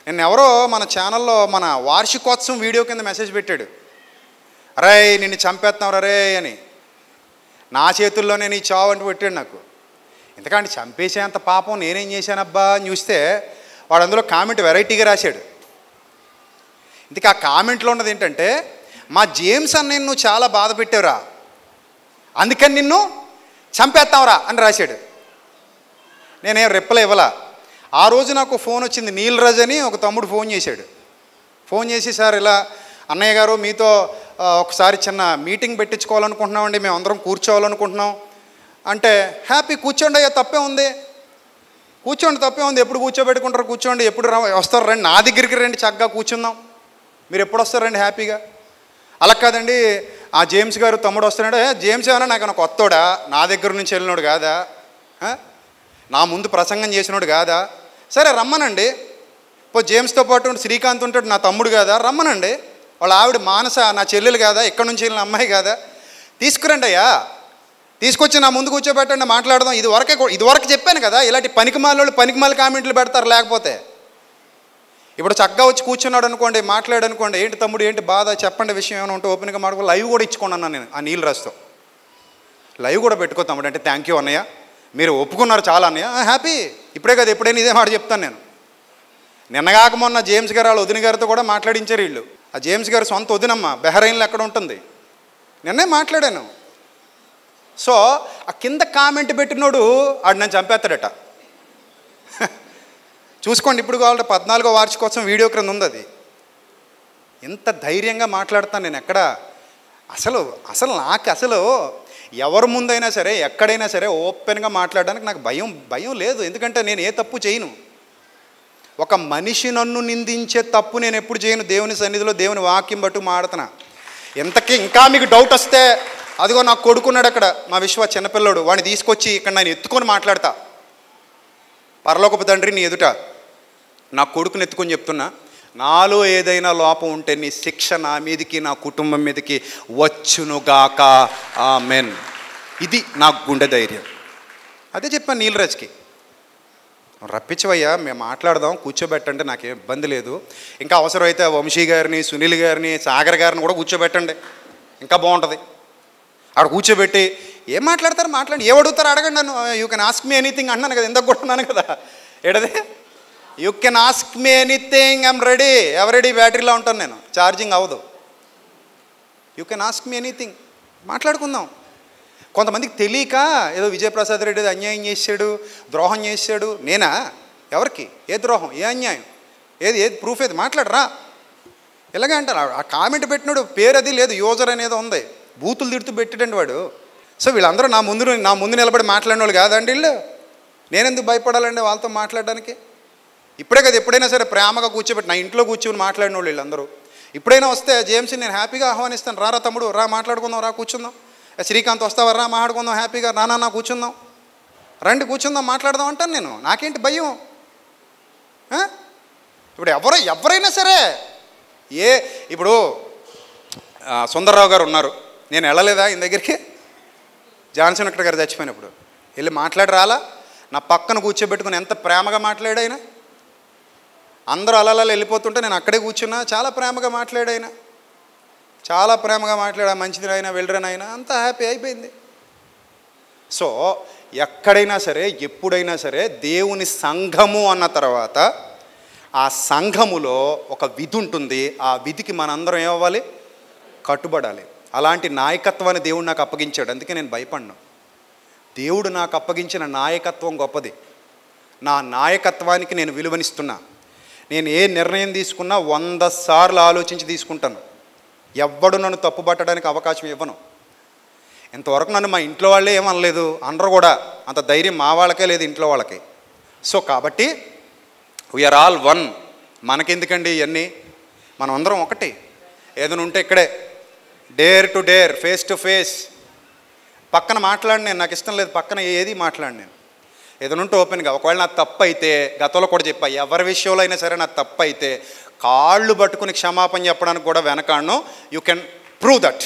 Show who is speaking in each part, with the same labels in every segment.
Speaker 1: నిన్న ఎవరో మన ఛానల్లో మన వార్షికోత్సవం వీడియో కింద మెసేజ్ పెట్టాడు అరే నిన్ను చంపేస్తున్నావు రే అని నా చేతుల్లోనే నీ చావు అంటూ పెట్టాడు నాకు ఎందుకంటే చంపేసేంత పాపం నేనేం చేశానబ్బా అని చూస్తే వాడు అందులో కామెంట్ వెరైటీగా రాశాడు ఇందుకు ఆ కామెంట్లో ఉన్నది ఏంటంటే మా జేమ్స్ అన్న నువ్వు చాలా బాధ పెట్టావురా అందుకని నిన్ను చంపేస్తావురా అని రాశాడు నేనేం రిప్లై ఇవ్వలా ఆ రోజు నాకు ఫోన్ వచ్చింది నీల్ రాజ్ అని ఒక తమ్ముడు ఫోన్ చేశాడు ఫోన్ చేసి సార్ ఇలా అన్నయ్య గారు మీతో ఆ, ఒకసారి చిన్న మీటింగ్ పెట్టించుకోవాలనుకుంటున్నామండి మేము అందరం కూర్చోవాలనుకుంటున్నాం అంటే హ్యాపీ కూర్చోండి అయ్యా తప్పే ఉంది కూర్చోండి తప్పే ఉంది ఎప్పుడు కూర్చోబెట్టుకుంటారు కూర్చోండి ఎప్పుడు రా వస్తారు రండి నా దగ్గరికి రండి చక్కగా కూర్చుందాం మీరు ఎప్పుడు వస్తారండి హ్యాపీగా అలా కాదండి ఆ జేమ్స్ గారు తమ్ముడు వస్తున్నాడు "ఏ, జేమ్స్ ఏమన్నా నాకు కొత్తోడా నా దగ్గర నుంచి వెళ్ళినోడు కాదా ఆ? నా ముందు ప్రసంగం చేసినోడు కాదా సరే రమ్మనండి పో జేమ్స్తో పాటు శ్రీకాంత్ ఉంటాడు నా తమ్ముడు కాదా రమ్మనండి వాళ్ళ ఆవిడ మానస నా చెల్లెలు కాదా ఎక్కడి నుంచి వెళ్ళిన అమ్మాయి కాదా తీసుకురండి అయ్యా తీసుకొచ్చి నా ముందు కూర్చోబెట్టండి మాట్లాడదాం ఇది వరకే కూ- ఇది వరకు చెప్పాను కదా ఇలాంటి పనికిమాల పనికిమాల కామెంట్లు పెడతారు లేకపోతే ఇప్పుడు చక్కగా వచ్చి కూర్చున్నాడు అనుకోండి మాట్లాడు అనుకోండి ఏంటి తమ్ముడు ఏంటి బాధ చెప్పండి విషయం ఏమైనా ఉంటే ఓపెన్గా మాట్లాడుకో లైవ్ కూడా ఇచ్చుకున్నాను నేను ఆ నీళ్ళు రాస్తూ లైవ్ కూడా పెట్టుకో తమ్ముడు అంటే థ్యాంక్ యూ అన్నయ్య మీరు ఒప్పుకున్నారు చాలా అన్నయ్య హ్యాపీ ఇప్పుడే కదా ఎప్పుడైనా ఇదే మాట చెప్తాను నేను నిన్నగాక మొన్న జేమ్స్ గారు వాళ్ళ వదిన గారితో కూడా మాట్లాడించారు వీళ్ళు ఆ జేమ్స్ గారు సొంత వదినమ్మ బెహరైన్లో ఎక్కడ ఉంటుంది నిన్నే మాట్లాడాను సో ఆ కింద కామెంట్ పెట్టినోడు ఆడు నన్ను చంపేస్తాడట చూసుకోండి ఇప్పుడు కావాలంటే పద్నాలుగో వార్షికోత్సవం వీడియో క్రింద ఉంది అది ఎంత ధైర్యంగా మాట్లాడతాను నేను ఎక్కడ అసలు అసలు నాకు అసలు ఎవరి ముందైనా సరే ఎక్కడైనా సరే ఓపెన్గా మాట్లాడడానికి నాకు భయం భయం లేదు ఎందుకంటే నేను ఏ తప్పు చేయను ఒక మనిషి నన్ను నిందించే తప్పు నేను ఎప్పుడు చేయను దేవుని సన్నిధిలో దేవుని వాక్యం బట్టు మాడుతున్నా ఎంతకీ ఇంకా మీకు డౌట్ వస్తే అదిగో నాకు కొడుకున్నాడు అక్కడ మా విశ్వ చిన్నపిల్లడు వాడిని తీసుకొచ్చి ఇక్కడ నేను ఎత్తుకొని మాట్లాడతా పరలోకపు తండ్రి నీ ఎదుట నా కొడుకుని ఎత్తుకొని చెప్తున్నా నాలో ఏదైనా లోపం ఉంటే నీ శిక్ష నా మీదకి నా కుటుంబం మీదకి వచ్చునుగాక ఆ మెన్ ఇది నా గుండె ధైర్యం అదే చెప్పాను నీలరాజ్కి రప్పించవయ్యా మేము మాట్లాడదాం కూర్చోబెట్టండి నాకేం ఇబ్బంది లేదు ఇంకా అవసరమైతే వంశీ గారిని సునీల్ గారిని సాగర్ గారిని కూడా కూర్చోబెట్టండి ఇంకా బాగుంటుంది ఆడ కూర్చోబెట్టి ఏం మాట్లాడతారు మాట్లాడి ఏ అడుగుతారు అడగండి నన్ను you can ask me anything అన్నాను కదా ఎందుకు కొట్టున్నాను కదా ఏడది you can ask me anything I'm ready Eveready బ్యాటరీలో ఉంటాను నేను ఛార్జింగ్ అవ్వదు you can ask me anything మాట్లాడుకుందాం కొంతమందికి తెలియక ఏదో విజయప్రసాద్ రెడ్డి ఏదో అన్యాయం చేశాడు ద్రోహం చేశాడు నేనా ఎవరికి ఏ ద్రోహం ఏ అన్యాయం ఏది ఏది ప్రూఫ్ ఏది మాట్లాడరా ఇలాగే అంటారు ఆ- ఆ కామెంట్ పెట్టినాడు పేరు అది లేదు యూజర్ అనేది ఉంది బూతులు తిడుతూ పెట్టాడండి వాడు సో వీళ్ళందరూ నా ముందు నా ముందు నిలబడి మాట్లాడిన వాళ్ళు కాదండి వీళ్ళు నేనెందుకు భయపడాలండి వాళ్ళతో మాట్లాడడానికి ఇప్పుడే కదా ఎప్పుడైనా సరే ప్రేమగా కూర్చోబెట్టి నా ఇంట్లో కూర్చొని మాట్లాడిన వాళ్ళు వీళ్ళందరూ ఇప్పుడైనా వస్తే జేమ్స్ నేను హ్యాపీగా ఆహ్వానిస్తాను రారా తమ్ముడు రా మాట్లాడుకుందాం రా కూర్చుందాం ఏ, శ్రీకాంత్ వస్తావా రా మాట్లాడుకుందాం హ్యాపీగా నా నాన్న కూర్చుందాం రండి కూర్చుందాం మాట్లాడదాం అంటాను నేను నాకేంటి భయం ఆ? ఇప్పుడు ఎవరు ఎవరైనా సరే ఏ ఇప్పుడు ఆ, సుందర్రావు గారు ఉన్నారు నేను వెళ్ళలేదా ఈయన దగ్గరికి జాన్సన్ అక్కడ గారు చచ్చిపోయినప్పుడు వెళ్ళి మాట్లాడి రాలా నా పక్కన కూర్చోబెట్టుకుని ఎంత ప్రేమగా మాట్లాడాయినా అందరూ అలా అలా వెళ్ళిపోతుంటే నేను అక్కడే కూర్చున్నా చాలా ప్రేమగా మాట్లాడాయినా చాలా ప్రేమగా మాట్లాడా మంచిది అయినా వెళ్ళరనైనా అంతా హ్యాపీ అయిపోయింది సో ఎక్కడైనా సరే ఎప్పుడైనా సరే దేవుని సంఘము అన్న తర్వాత ఆ సంఘములో ఒక విధి ఉంటుంది ఆ విధికి మనందరం ఏమవ్వాలి కట్టుబడాలి అలాంటి నాయకత్వాన్ని దేవుడు నాకు అప్పగించాడు అందుకే నేను భయపడ్ను దేవుడు నాకు అప్పగించిన నాయకత్వం గొప్పది నా నాయకత్వానికి నేను విలువనిస్తున్నా నేను ఏ నిర్ణయం తీసుకున్నా వంద సార్లు ఆలోచించి తీసుకుంటాను ఎవ్వడు నన్ను తప్పుపట్టడానికి అవకాశం ఇవ్వను ఇంతవరకు నన్ను మా ఇంట్లో వాళ్ళే ఏమనలేదు అందరూ కూడా అంత ధైర్యం మా వాళ్ళకే లేదు ఇంట్లో వాళ్ళకి సో కాబట్టి వీఆర్ ఆల్ వన్ మనకెందుకండి ఇవన్నీ మనం అందరం ఒకటి ఏదైనా ఉంటే ఇక్కడే dare to dare face to face పక్కన మాట్లాడి నేను నాకు ఇష్టం లేదు పక్కన ఏది మాట్లాడి నేను ఏదైనా ఉంటే ఓపెన్గా ఒకవేళ నా తప్పు అయితే గతంలో కూడా చెప్పా ఎవరి విషయంలో అయినా సరే నా తప్పు అయితే కాళ్ళు పట్టుకుని క్షమాపణ చెప్పడానికి కూడా వెనకాడను యూ కెన్ ప్రూవ్ దట్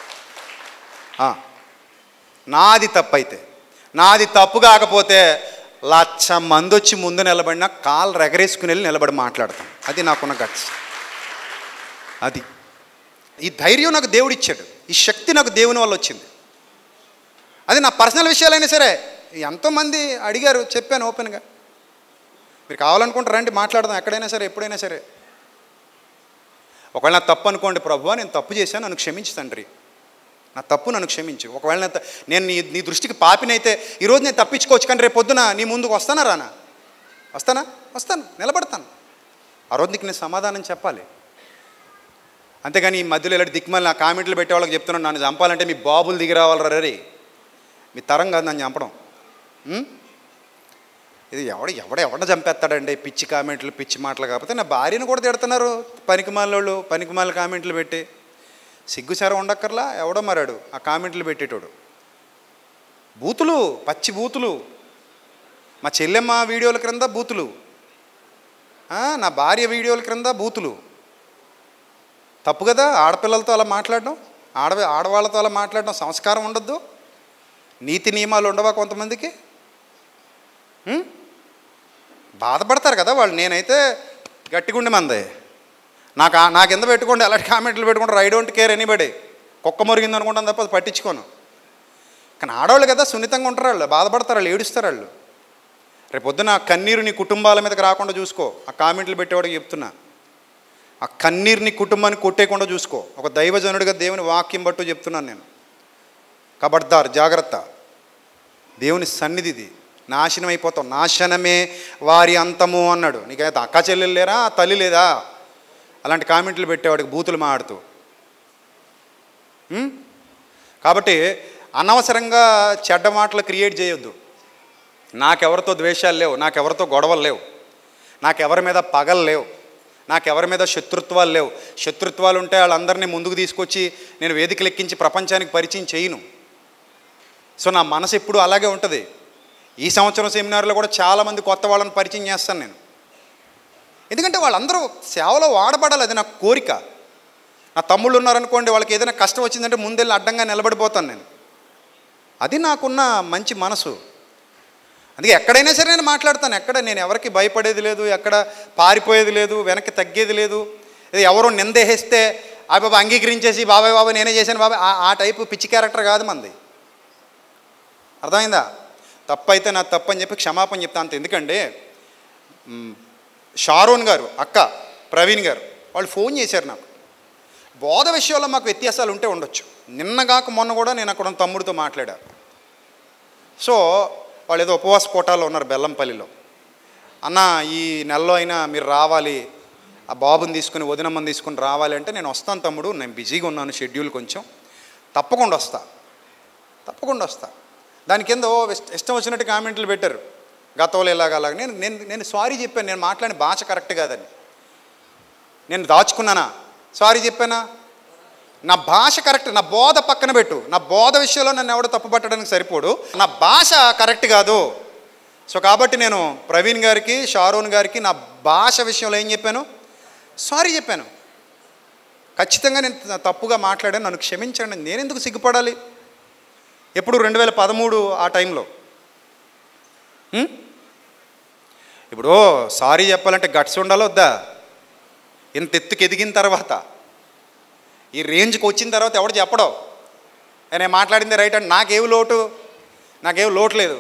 Speaker 1: నాది తప్పు అయితే నాది తప్పు కాకపోతే లక్ష మంది వచ్చి ముందు నిలబడినా కాలు రెగరేసుకుని వెళ్ళి నిలబడి మాట్లాడతాం అది నాకున్న గట్స్ అది ఈ ధైర్యం నాకు దేవుడు ఇచ్చాడు ఈ శక్తి నాకు దేవుని వల్ల వచ్చింది అది నా పర్సనల్ విషయాలైనా సరే ఎంతోమంది అడిగారు చెప్పాను ఓపెన్గా మీరు కావాలనుకుంటే రండి మాట్లాడదాం ఎక్కడైనా సరే ఎప్పుడైనా సరే ఒకవేళ నా తప్పు అనుకోండి ప్రభు నేను తప్పు చేశాను నన్ను క్షమించు తండ్రి నా తప్పు నన్ను క్షమించు ఒకవేళ నేను త- నేను నీ నీ దృష్టికి పాపినైతే ఈరోజు నేను తప్పించుకోవచ్చు కానీ రేపు పొద్దున నీ ముందుకు వస్తానా రానా వస్తానా వస్తాను నిలబడతాను ఆ రోజు నీకు నేను సమాధానం చెప్పాలి అంతేగాని ఈ మధ్యలో ఇలాంటి దిక్కుమల్లి నా కామెంట్లు పెట్టే వాళ్ళకి చెప్తున్నాను నన్ను చంపాలంటే మీ బాబులు దిగి రావాలి రే మీ తరం కాదు నన్ను చంపడం ఉం? ఇది ఎవడ ఎవడ ఎవడ చంపేస్తాడండి పిచ్చి కామెంట్లు పిచ్చి మాటలు కాకపోతే నా భార్యను కూడా తిడుతున్నారు పనికిమాలోళ్ళు పనికిమాల కామెంట్లు పెట్టి సిగ్గుసారం ఉండక్కర్లా ఎవడో మరాడు ఆ కామెంట్లు పెట్టేటోడు బూతులు పచ్చి బూతులు మా చెల్లెమ్మ వీడియోల క్రింద బూతులు ఆ, నా భార్య వీడియోల క్రింద బూతులు తప్పు కదా ఆడపిల్లలతో అలా మాట్లాడడం ఆడ ఆడవాళ్ళతో అలా మాట్లాడడం సంస్కారం ఉండొద్దు నీతి నియమాలు ఉండవా కొంతమందికి ఉం? బాధపడతారు కదా వాళ్ళు నేనైతే గట్టిగుండి మంది నాకు ఆ- నా కింద పెట్టుకోండి అలాంటి కామెంట్లు పెట్టుకుంటారు ఐ డోంట్ కేర్ ఎనీబడి కుక్క మురిగింది అనుకుంటాను తప్ప అది పట్టించుకోను కానీ ఆడవాళ్ళు కదా సున్నితంగా ఉంటారు వాళ్ళు బాధపడతారు వాళ్ళు ఏడుస్తారు వాళ్ళు రేపు పొద్దున ఆ కన్నీరు నీ కుటుంబాల మీదకి రాకుండా చూసుకో ఆ కామెంట్లు పెట్టేవాడికి చెప్తున్నా ఆ కన్నీరు నీ కుటుంబాన్ని కొట్టేయకుండా చూసుకో ఒక దైవజనుడిగా దేవుని వాక్యం బట్టు చెప్తున్నాను నేను కబడ్దార్ జాగ్రత్త దేవుని సన్నిధి ఇది నాశనం అయిపోతాం నాశనమే వారి అంతము అన్నాడు నీకైతే అక్క చెల్లెలు లేరా తల్లి లేదా అలాంటి కామెంట్లు పెట్టేవాడికి బూతులు మాడుతూ ఉం? కాబట్టి అనవసరంగా చెడ్డ మాటలు క్రియేట్ చేయొద్దు నాకెవరితో ద్వేషాలు లేవు నాకెవరితో గొడవలు లేవు నాకెవరి మీద పగలు లేవు నాకెవరి మీద శత్రుత్వాలు లేవు శత్రుత్వాలు ఉంటే వాళ్ళందరినీ ముందుకు తీసుకొచ్చి నేను వేదికలు ఎక్కించి ప్రపంచానికి పరిచయం చేయను సో నా మనసు ఎప్పుడు అలాగే ఉంటుంది ఈ సంవత్సరం సెమినార్లో కూడా చాలామంది కొత్త వాళ్ళని పరిచయం చేస్తాను నేను ఎందుకంటే వాళ్ళందరూ సేవలో వాడబడాలి అది నా కోరిక నా తమ్ముళ్ళు ఉన్నారనుకోండి వాళ్ళకి ఏదైనా కష్టం వచ్చిందంటే ముందెళ్ళి అడ్డంగా నిలబడిపోతాను నేను అది నాకున్న మంచి మనసు అందుకే ఎక్కడైనా సరే నేను మాట్లాడతాను ఎక్కడ నేను ఎవరికి భయపడేది లేదు ఎక్కడ పారిపోయేది లేదు వెనక్కి తగ్గేది లేదు ఇది ఎవరో నిందేసేస్తే ఆ బాబా అంగీకరించేసి బాబాయ్ బాబాయ్ నేనే చేశాను బాబాయ్ ఆ- ఆ టైపు పిచ్చి క్యారెక్టర్ కాదు మంది అర్థమైందా తప్పైతే నా తప్పు అని చెప్పి క్షమాపణ చెప్తా అంత ఎందుకంటే మ్, షారోన్ గారు అక్క ప్రవీణ్ గారు వాళ్ళు ఫోన్ చేశారు నాకు బోధ విషయంలో మాకు వ్యత్యాసాలు ఉంటే ఉండొచ్చు నిన్నగాక మొన్న కూడా నేను అక్కడ ఉన్న తమ్ముడితో మాట్లాడా సో వాళ్ళు ఏదో ఉపవాస కోటాలో ఉన్నారు బెల్లంపల్లిలో అన్న ఈ నెలలో అయినా మీరు రావాలి ఆ బాబుని తీసుకుని వదినమ్మని తీసుకుని రావాలి అంటే నేను వస్తాను తమ్ముడు నేను బిజీగా ఉన్నాను షెడ్యూల్ కొంచెం తప్పకుండా వస్తా తప్పకుండా వస్తా దాని కింద ఓ ఇష్ట- ఇష్టం వచ్చినట్టు కామెంట్లు పెట్టారు గతంలో ఇలాగ అలాగ నేను నేను నేను సారీ చెప్పాను నేను మాట్లాడిన భాష కరెక్ట్ కాదని నేను దాచుకున్నానా సారీ చెప్పానా నా భాష కరెక్ట్ నా బోధ పక్కన పెట్టు నా బోధ విషయంలో నన్ను ఎవడో తప్పు పట్టడానికి సరిపోడు నా భాష కరెక్ట్ కాదు సో కాబట్టి నేను ప్రవీణ్ గారికి షారూన్ గారికి నా భాష విషయంలో ఏం చెప్పాను సారీ చెప్పాను ఖచ్చితంగా నేను త- తప్పుగా మాట్లాడాను నన్ను క్షమించండి నేను ఎందుకు సిగ్గుపడాలి ఎప్పుడు రెండు వేల పదమూడు ఆ టైంలో ఉం? ఇప్పుడు సారీ చెప్పాలంటే గట్స్ ఉండాలి వద్దా ఇంత ఎత్తుకు ఎదిగిన తర్వాత ఈ రేంజ్కి వచ్చిన తర్వాత ఎవడు చెప్పడం "ఏ, నేను మాట్లాడింది రైట్ అంటే నాకేం లోటు నాకేం లోటు లేదు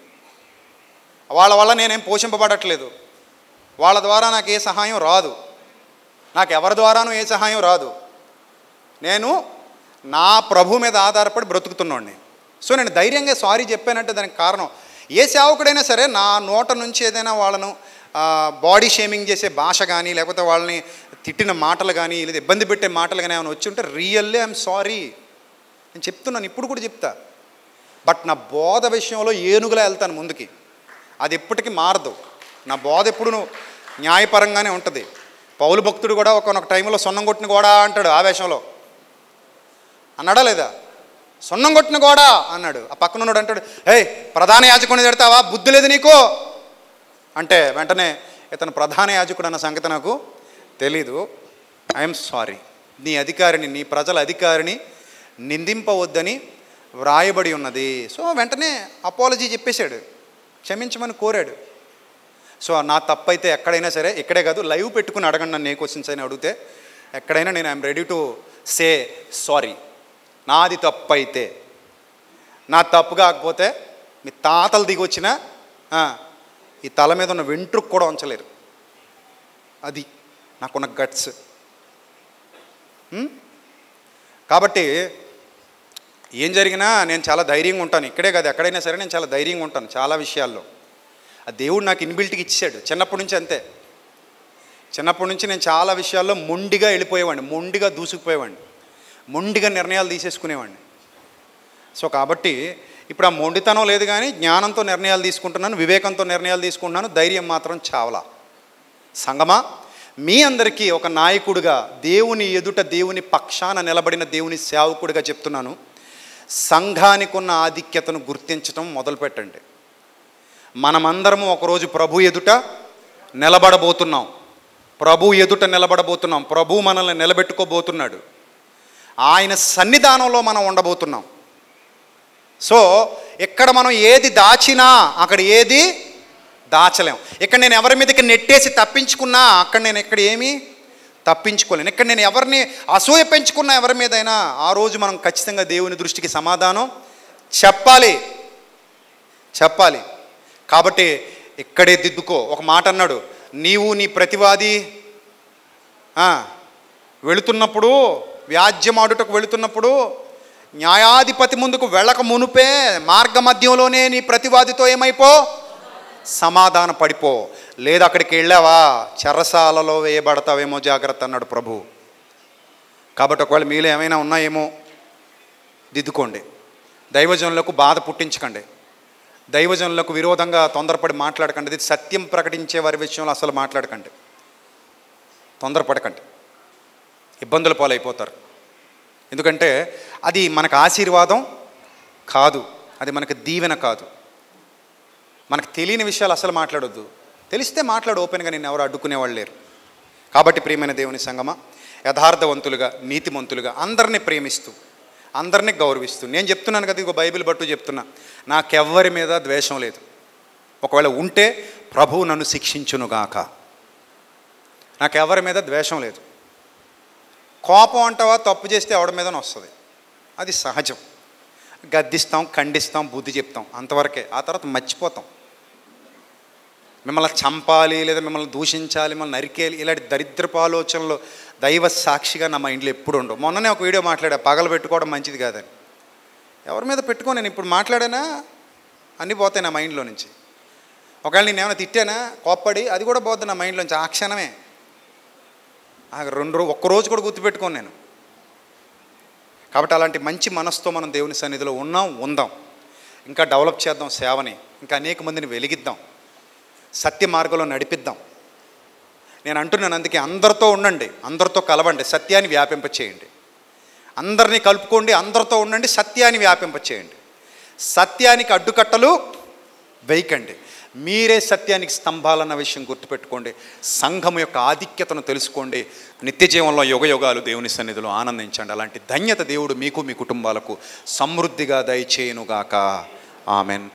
Speaker 1: వాళ్ళ వల్ల నేనేం పోషింపబడట్లేదు వాళ్ళ ద్వారా నాకు ఏ సహాయం రాదు నాకు ఎవరి ద్వారానూ ఏ సహాయం రాదు నేను నా ప్రభు మీద ఆధారపడి బ్రతుకుతున్నాడిని సో నేను ధైర్యంగా సారీ చెప్పానంటే దానికి కారణం ఏ సేవకుడైనా సరే నా నోట నుంచి ఏదైనా వాళ్ళను బాడీ షేమింగ్ చేసే భాష కానీ లేకపోతే వాళ్ళని తిట్టిన మాటలు కానీ లేదా ఇబ్బంది పెట్టే మాటలు కానీ ఏమైనా వచ్చి ఉంటే రియల్లీ ఐఎమ్ సారీ నేను చెప్తున్నాను ఇప్పుడు కూడా చెప్తా బట్ నా బోధ విషయంలో ఏనుగులా వెళ్తాను ముందుకి అది ఎప్పటికీ మారదు నా బోధ ఎప్పుడు న్యాయపరంగానే ఉంటుంది పౌలు భక్తుడు కూడా ఒకనొక టైంలో సొన్నం కొట్టిన గోడా అంటాడు ఆవేశంలో అన్నాడా లేదా సొన్నం కొట్టిన గోడా అన్నాడు ఆ పక్కన ఉన్నాడు అంటాడు ఏయ్ ప్రధాన యాజకుని తిడతావా బుద్ధి లేదు నీకు అంటే వెంటనే ఇతను ప్రధాన యాజకుడు అన్న సంగతి నాకు తెలీదు ఐఎమ్ సారీ నీ అధికారిని నీ ప్రజల అధికారిని నిందింపవద్దని వ్రాయబడి ఉన్నది సో వెంటనే అపాలజీ చెప్పేశాడు క్షమించమని కోరాడు సో నా తప్పు అయితే ఎక్కడైనా సరే ఇక్కడే కాదు లైవ్ పెట్టుకుని అడగండి నన్ను ఏ క్వశ్చన్స్ అని అడిగితే ఎక్కడైనా నేను I'm ready to say sorry నాది తప్పు అయితే నా తప్పు కాకపోతే మీ తాతలు దిగి వచ్చినా ఆ, ఈ తల మీద ఉన్న వెంట్రుకు కూడా ఉంచలేరు అది నాకున్న గట్స్ కాబట్టి ఏం జరిగినా నేను చాలా ధైర్యంగా ఉంటాను ఇక్కడే కాదు ఎక్కడైనా సరే నేను చాలా ధైర్యంగా ఉంటాను చాలా విషయాల్లో ఆ దేవుడు నాకు ఇన్బిల్ట్కి ఇచ్చాడు చిన్నప్పటి నుంచి అంతే చిన్నప్పటి నుంచి నేను చాలా విషయాల్లో మొండిగా వెళ్ళిపోయేవాడిని మొండిగా దూసుకుపోయేవాడిని మొండిగా నిర్ణయాలు తీసేసుకునేవాడిని సో కాబట్టి ఇప్పుడు ఆ మొండితనం లేదు కానీ జ్ఞానంతో నిర్ణయాలు తీసుకుంటున్నాను వివేకంతో నిర్ణయాలు తీసుకుంటున్నాను ధైర్యం మాత్రం చావలా సంగమా మీ అందరికీ ఒక నాయకుడిగా దేవుని ఎదుట దేవుని పక్షాన నిలబడిన దేవుని సేవకుడిగా చెప్తున్నాను సంఘానికి ఉన్న ఆధిక్యతను గుర్తించడం మొదలుపెట్టండి మనమందరము ఒకరోజు ప్రభు ఎదుట నిలబడబోతున్నాం ప్రభు ఎదుట నిలబడబోతున్నాం ప్రభు మనల్ని నిలబెట్టుకోబోతున్నాడు ఆయన సన్నిధానంలో మనం ఉండబోతున్నాం సో ఇక్కడ మనం ఏది దాచినా అక్కడ ఏది దాచలేం ఇక్కడ నేను ఎవరి మీదకి నెట్టేసి తప్పించుకున్నా అక్కడ నేను ఇక్కడ ఏమీ తప్పించుకోలేను ఇక్కడ నేను ఎవరిని అసూయ పెంచుకున్నా ఎవరి మీదైనా ఆ రోజు మనం ఖచ్చితంగా దేవుని దృష్టికి సమాధానం చెప్పాలి చెప్పాలి కాబట్టి ఇక్కడే దిద్దుకో ఒక మాట అన్నాడు నీవు నీ ప్రతివాది ఆ, వెళుతున్నప్పుడు వ్యాజ్యమాడుటకు వెళుతున్నప్పుడు న్యాయాధిపతి ముందుకు వెళ్ళక మునుపే మార్గ మధ్యంలోనే నీ ప్రతివాదితో ఏమైపో సమాధాన పడిపో లేదా అక్కడికి వెళ్ళావా చెరసాలలో వేయబడతావేమో జాగ్రత్త అన్నాడు ప్రభు కాబట్టి ఒకవేళ మీలో ఏమైనా ఉన్నాయేమో దిద్దుకోండి దైవజనులకు బాధ పుట్టించకండి దైవజనులకు విరోధంగా తొందరపడి మాట్లాడకండి ఇది సత్యం ప్రకటించే వారి విషయంలో అసలు మాట్లాడకండి తొందరపడకండి ఇబ్బందుల పాలైపోతారు ఎందుకంటే అది మనకు ఆశీర్వాదం కాదు అది మనకు దీవెన కాదు మనకు తెలియని విషయాలు అసలు మాట్లాడొద్దు తెలిస్తే మాట్లాడు ఓపెన్గా నేను ఎవరు అడ్డుకునేవాళ్ళు లేరు కాబట్టి ప్రియమైన దేవుని సంగమ యథార్థవంతులుగా నీతిమంతులుగా అందరినీ ప్రేమిస్తూ అందరినీ గౌరవిస్తూ నేను చెప్తున్నాను కదా ఇగో బైబిల్ బట్టు చెప్తున్నా నాకెవ్వరి మీద ద్వేషం లేదు ఒకవేళ ఉంటే ప్రభువు నన్ను శిక్షించునుగాక నాకెవరి మీద ద్వేషం లేదు కోపం అంటావా తప్పు చేస్తే ఎవడి మీదనే వస్తుంది అది సహజం గద్దిస్తాం ఖండిస్తాం బుద్ధి చెప్తాం అంతవరకే ఆ తర్వాత మర్చిపోతాం మిమ్మల్ని చంపాలి లేదా మిమ్మల్ని దూషించాలి మిమ్మల్ని నరికేయాలి ఇలాంటి దరిద్రపు ఆలోచనలు దైవ సాక్షిగా నా మైండ్లో ఎప్పుడు ఉండవు మొన్ననే ఒక వీడియో మాట్లాడా పగలు పెట్టుకోవడం మంచిది కాదని ఎవరి మీద పెట్టుకో నేను ఇప్పుడు మాట్లాడానా అన్నీ పోతాయి నా మైండ్లో నుంచి ఒకవేళ నేను ఏమైనా తిట్టానా కోప్పడి అది కూడా పోద్ది నా మైండ్లోంచి ఆ క్షణమే ఆ రెండు రో ఒక్క రోజు కూడా గుర్తుపెట్టుకోను నేను కాబట్టి అలాంటి మంచి మనసుతో మనం దేవుని సన్నిధిలో ఉన్నాం ఉందాం ఇంకా డెవలప్ చేద్దాం సేవని ఇంకా అనేక మందిని వెలిగిద్దాం సత్య మార్గంలో నడిపిద్దాం నేను అంటున్నాను అందుకే అందరితో ఉండండి అందరితో కలవండి సత్యాన్ని వ్యాపింపచేయండి అందరినీ కలుపుకోండి అందరితో ఉండండి సత్యాన్ని వ్యాపింపచేయండి సత్యానికి అడ్డుకట్టలు వేయకండి మీరే సత్యానికి స్తంభాలన్న విషయం గుర్తుపెట్టుకోండి సంఘం యొక్క ఆధిక్యతను తెలుసుకోండి నిత్య జీవంలో యుగయుగాలు దేవుని సన్నిధిలో ఆనందించండి అలాంటి ధన్యత దేవుడు మీకు మీ కుటుంబాలకు సమృద్ధిగా దయచేయునుగాక ఆమెన్